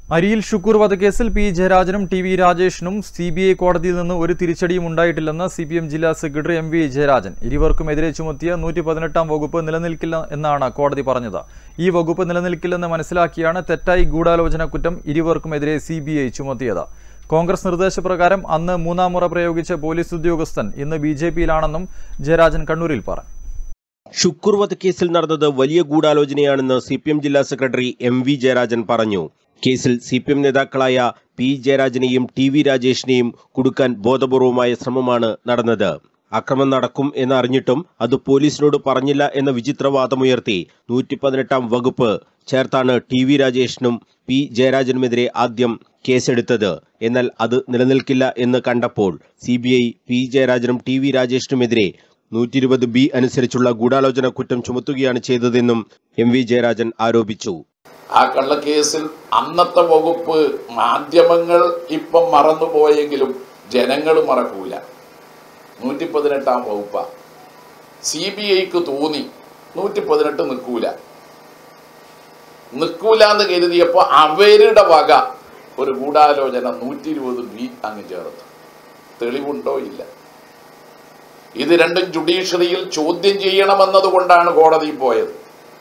അരിയിൽ ഷുക്കൂർ വധക്കേസിൽ പി ജയരാജനും ടി വി രാജേഷിനും സി ബി ഐ കോടതിയിൽ നിന്ന് ഒരു തിരിച്ചടിയും ഉണ്ടായിട്ടില്ലെന്ന് സി പി എം ജില്ലാ സെക്രട്ടറി എം വി ജയരാജൻ ഇരുവർക്കുമെതിരെ ചുമത്തിയ നൂറ്റി പതിനെട്ടാം വകുപ്പ് നിലനിൽക്കില്ല എന്നാണ് കോടതി പറഞ്ഞത് ഈ വകുപ്പ് നിലനിൽക്കില്ലെന്ന് മനസ്സിലാക്കിയാണ് തെറ്റായി ഗൂഢാലോചന കുറ്റം ഇരുവർക്കുമെതിരെ സി ബി ഐ ചുമത്തിയത് കോൺഗ്രസ് നിർദ്ദേശപ്രകാരം അന്ന് മൂന്നാം മുറ പ്രയോഗിച്ച പോലീസ് ഉദ്യോഗസ്ഥൻ ഇന്ന് ബി ജെ പിയിലാണെന്നും ജയരാജൻ കണ്ണൂരിൽ പറഞ്ഞു ഷുക്കൂർ വധക്കേസിൽ നടന്നത് വലിയ ഗൂഢാലോചനയാണെന്ന് സി പി എം ജില്ലാ സെക്രട്ടറി എം വി ജയരാജൻ പറഞ്ഞു കേസിൽ സി പി എം നേതാക്കളായ പി ജയരാജനെയും ടി വി രാജേഷിനെയും കുടുക്കാൻ ബോധപൂർവമായ ശ്രമമാണ് നടന്നത് അക്രമം നടക്കും എന്നറിഞ്ഞിട്ടും അത് പോലീസിനോട് പറഞ്ഞില്ല എന്ന വിചിത്രവാദമുയർത്തി നൂറ്റി പതിനെട്ടാം വകുപ്പ് ചേർത്താണ് ടി വി രാജേഷിനും പി ജയരാജനുമെതിരെ ആദ്യം കേസെടുത്തത് എന്നാൽ അത് നിലനിൽക്കില്ല എന്ന് കണ്ടപ്പോൾ സി ബി ഐ പി ജയരാജനും ടി വി രാജേഷിനുമെതിരെ നൂറ്റി ഇരുപത് ബി അനുസരിച്ചുള്ള ഗൂഢാലോചന കുറ്റം ചുമത്തുകയാണ് ചെയ്തതെന്നും എം വി ജയരാജൻ ആരോപിച്ചു ആ കള്ളക്കേസിൽ അന്നത്തെ വകുപ്പ് മാധ്യമങ്ങൾ ഇപ്പം മറന്നുപോയെങ്കിലും ജനങ്ങൾ മറക്കൂല നൂറ്റി പതിനെട്ടാം വകുപ്പ സി ബി ഐക്ക് തോന്നി നൂറ്റി പതിനെട്ട് നിൽക്കൂല നിൽക്കൂല എന്ന് കരുതിയപ്പോൾ അവരുടെ വക ഒരു ഗൂഢാലോചന നൂറ്റി ഇരുപത് ബി അങ്ങ് ചേർത്ത് തെളിവുണ്ടോ ഇല്ല ഇത് രണ്ടും ജുഡീഷ്യറിയിൽ ചോദ്യം ചെയ്യണമെന്നതുകൊണ്ടാണ് കോടതി പോയത്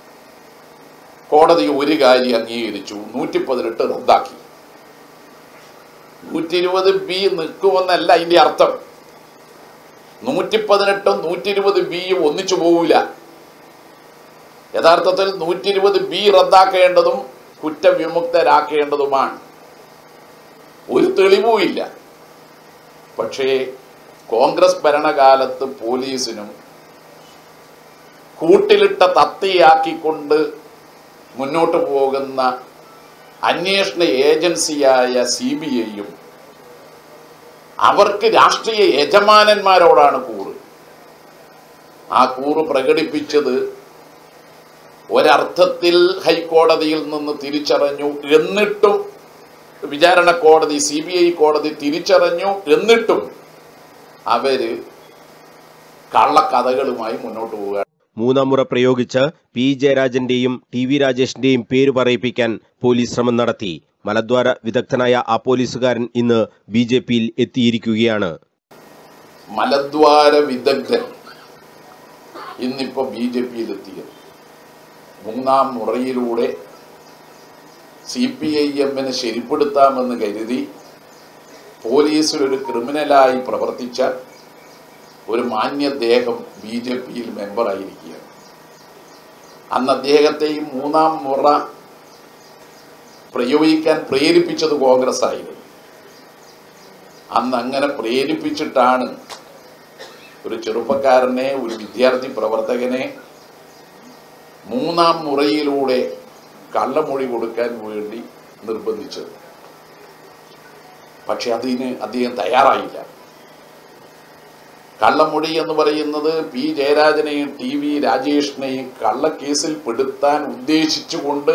കോടതി ഒരു കാര്യം അംഗീകരിച്ചു നൂറ്റി പതിനെട്ട് റദ്ദാക്കി നൂറ്റി ഇരുപത് ബി നിൽക്കുമെന്നല്ല അതിന്റെ അർത്ഥം നൂറ്റി പതിനെട്ടും നൂറ്റി ഇരുപത് ബിയും ഒന്നിച്ചു പോകൂല യഥാർത്ഥത്തിൽ നൂറ്റി ഇരുപത് ബി റദ്ദാക്കേണ്ടതും കുറ്റവിമുക്തരാക്കേണ്ടതുമാണ് ഒരു തെളിവുമില്ല പക്ഷേ കോൺഗ്രസ് ഭരണകാലത്ത് പോലീസിനും കൂട്ടിലിട്ട തത്തിയാക്കിക്കൊണ്ട് മുന്നോട്ട് പോകുന്ന അന്വേഷണ ഏജൻസിയായ സി ബി ഐയും അവർക്ക് രാഷ്ട്രീയ യജമാനന്മാരോടാണ് കൂറ് ആ കൂറ് പ്രകടിപ്പിച്ചത് ഒരർത്ഥത്തിൽ ഹൈക്കോടതിയിൽ നിന്ന് തിരിച്ചറിഞ്ഞു എന്നിട്ടും വിചാരണ കോടതി സി ബി ഐ കോടതി തിരിച്ചറിഞ്ഞു എന്നിട്ടും അവര് കള്ളക്കഥകളുമായി മുന്നോട്ട് പോവുക മൂന്നാം മുറ പ്രയോഗിച്ച് പി ജയരാജന്റെയും ടി വി രാജേഷിന്റെയും പേര് പറയിപ്പിക്കാൻ പോലീസ് ശ്രമം നടത്തി മലദ്വാര വിദഗ്ധനായ ആ പോലീസുകാരൻ ഇന്ന് ബി ജെ പിയിൽ എത്തിയിരിക്കുകയാണ് മലദ്വാര വിദഗ്ധൻ ഇന്നിപ്പോ ബി ജെ പിയിലെത്തിയത് മൂന്നാം മുറയിലൂടെ സി പി ഐ എമ്മിനെ ശരിപ്പെടുത്താമെന്ന് കരുതി പോലീസിൽ ഒരു ക്രിമിനലായി പ്രവർത്തിച്ച ഒരു മാന്യദേഹം ബി ജെ പിയിൽ മെമ്പറായിരിക്കുകയാണ് അന്ന് അദ്ദേഹത്തെ ഈ മൂന്നാം മുറ പ്രയോഗിക്കാൻ പ്രേരിപ്പിച്ചത് കോൺഗ്രസ് ആയിരുന്നു അന്ന് അങ്ങനെ പ്രേരിപ്പിച്ചിട്ടാണ് ഒരു ചെറുപ്പക്കാരനെ ഒരു വിദ്യാർത്ഥി പ്രവർത്തകനെ മൂന്നാം മുറയിലൂടെ കള്ളമൊഴി കൊടുക്കാൻ വേണ്ടി നിർബന്ധിച്ചത് പക്ഷെ അതിന് അദ്ദേഹം തയ്യാറായില്ല കള്ളമൊഴി എന്ന് പറയുന്നത് പി ജയരാജനെയും ടി വി രാജേഷിനെയും കള്ളക്കേസിൽ പെടുത്താൻ ഉദ്ദേശിച്ചുകൊണ്ട്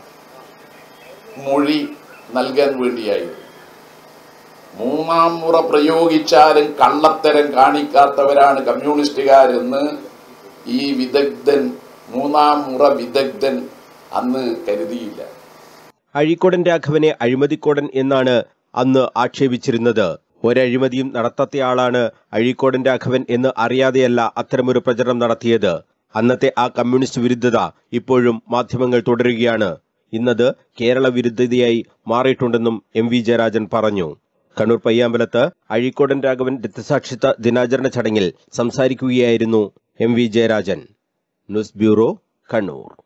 മൊഴി നൽകാൻ വേണ്ടിയായിരുന്നു മൂന്നാം മുറ പ്രയോഗിച്ചാലും കള്ളത്തരം കാണിക്കാത്തവരാണ് കമ്മ്യൂണിസ്റ്റുകാരെന്ന് ഈ വിദഗ്ധൻ മൂന്നാം മുറ വിദഗ്ധൻ അന്ന് കരുതിയില്ല അഴീക്കോടൻ രാഘവനെ അഴിമതിക്കോടൻ എന്നാണ് അന്ന് ആക്ഷേപിച്ചിരുന്നത് ഒരഴിമതിയും നടത്താത്തയാളാണ് അഴീക്കോടൻ രാഘവൻ എന്ന് അറിയാതെയല്ല അത്തരമൊരു പ്രചരണം നടത്തിയത് അന്നത്തെ ആ കമ്മ്യൂണിസ്റ്റ് വിരുദ്ധത ഇപ്പോഴും മാധ്യമങ്ങൾ തുടരുകയാണ് ഇന്നത് കേരള വിരുദ്ധതയായി മാറിയിട്ടുണ്ടെന്നും എം വി ജയരാജൻ പറഞ്ഞു കണ്ണൂർ പയ്യാമ്പലത്ത് അഴീക്കോടൻ രാഘവൻ രക്തസാക്ഷിത്വ ദിനാചരണ ചടങ്ങിൽ സംസാരിക്കുകയായിരുന്നു M V Jayarajan news bureau Kannur